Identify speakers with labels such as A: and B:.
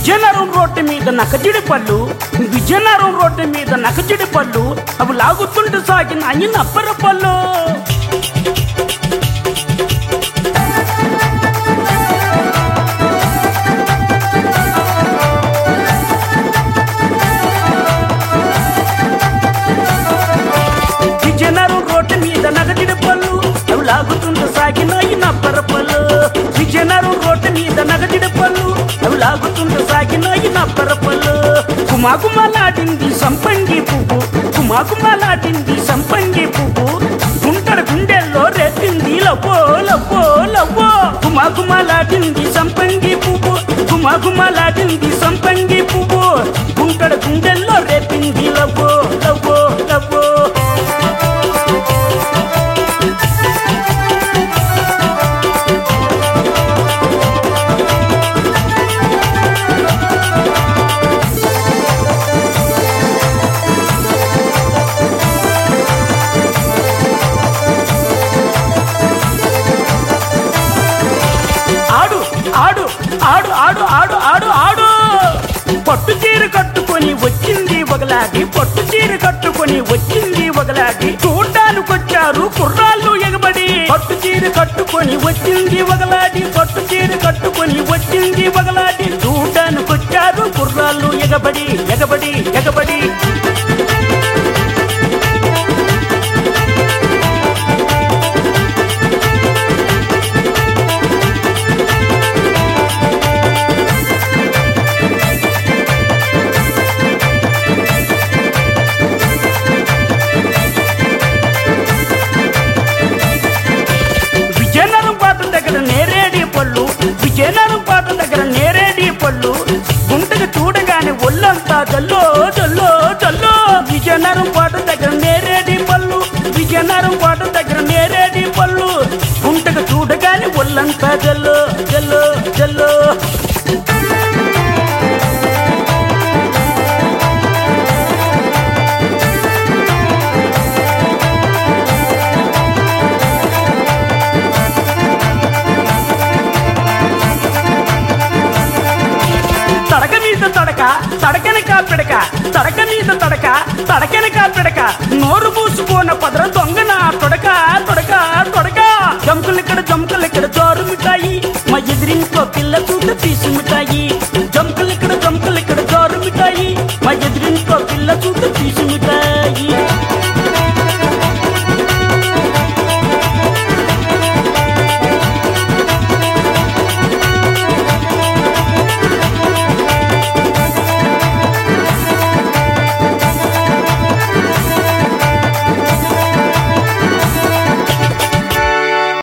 A: Vizianagaram road మీద నకజిడి పళ్ళు Vizianagaram road మీద నకజిడి పళ్ళు అవి లాగుతుంటూ సాగిన అయ్యి నప్పర పళ్ళు విజయనగరం రోడ్డు మీద నగజిడి పళ్ళు అవి లాగుతుంటూ సాగిన అయ్యి నప్పర పళ్ళు విజయనగరం రోడ్డు మీద నగజిడి పళ్ళు అవి లాగుతుంటూ సాగిన అయ్యి నప్పర పళ్ళు కుమాకుమలాడింది సంపంగి పువ్వు కుమాకుమలాడింది సంపంగి పువ్వు గుంటడ గుండెల్లో రేపింది లవ్వో లవ్వో లవ్వో కుమాకుమలాడింది సంపంగి పువ్వు కుమాకుమలాడింది సంపంగి పువ్వు గుంటడ గుండెల్లో రేపింది లవ్వో లవ్వో లవ్వో ఆడు ఆడు ఆడు ఆడు ఆడు ఆడు ఆడు పట్టు చీర కట్టుకొని వచ్చింది ఒకలాగి పట్టు చీర కట్టుకొని వచ్చింది ఒకలాగి చూడ్డానికొచ్చారు కుర్రాళ్ళు ఎగబడి పట్టు చీర కట్టుకొని వచ్చింది ఒకలాడి పట్టు చీర కట్టుకొని వచ్చింది ఒకలాడి చూడ్డానికొచ్చారు కుర్రాళ్ళు ఎగబడి ఎగబడి ఎగబడి విజయనగరం పాట దగ్గర నేరేడి పళ్ళు విజయనగరం పాట దగ్గర నేరేడి పళ్ళు గుంటకు చూడగానే ఒళ్ళంతా జల్లో జల్లో జల్లో విజయనగరం పాట దగ్గర నేరేడి పళ్ళు విజయనగరం పాట దగ్గర నేరేడి పళ్ళు గుంటకు చూడగానే ఒళ్ళంతా జల్లో జల్లో జల్లో తడక మీద తడక తడకని కాపిడక తడక మీద తడక తడకని కాపిడక నోరు పూసుకోన పదర దొంగన తొడక తొడక తొడక జంకులిక్కడ జంకులిక్కడ జోరు మిఠాయి మా ఎదిరింకో పిల్ల చూడ తీసి మిఠాయి జంకులిక్కడ జంకులిక్కడ జోరు మిఠాయి మా ఎదిరింకో పిల్ల చూడ తీసి